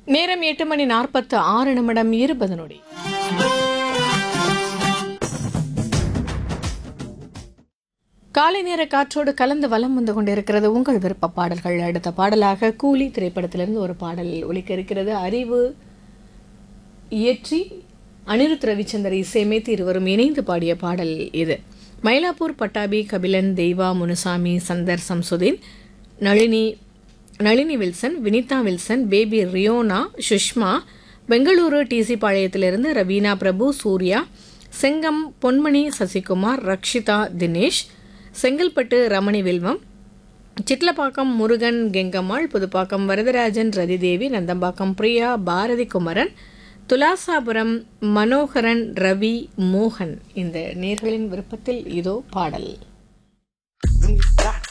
நேரம் எட்டு மணி நாற்பத்து ஆறு நிமிடம் இருபது நொடி காலை நேர காற்றோடு கலந்து வலம் வந்து கொண்டிருக்கிறது உங்கள் விருப்ப பாடல்கள் அடுத்த பாடலாக கூலி திரைப்படத்திலிருந்து ஒரு பாடல் ஒலிக்க இருக்கிறது அறிவு இயற்றி அனிருத் ரவிச்சந்தர் இசையமைத்து இருவரும் இணைந்து பாடிய பாடல் இது Mylapore Pattabi Kabilan Deiva Munusamy Chandar Samsudeen Nalini Nalini Wilson Vinitha Wilson baby Riyona Sushma Bengaluru TC பாளையத்திலிருந்து ரவீனா பிரபு சூர்யா செங்கம் பொன்மணி சசிகுமார் ரக்ஷிதா தினேஷ் செங்கல்பட்டு ரமணி வில்வம் சிட்லப்பாக்கம் முருகன் கெங்கம்மாள் புதுப்பாக்கம் வரதராஜன் ரதிதேவி நந்தம்பாக்கம் பிரியா பாரதி குமரன் துலாசாபுரம் மனோகரன் ரவி மோகன் இந்த நேர்களின் விருப்பத்தில் இதோ பாடல் Boom, bop,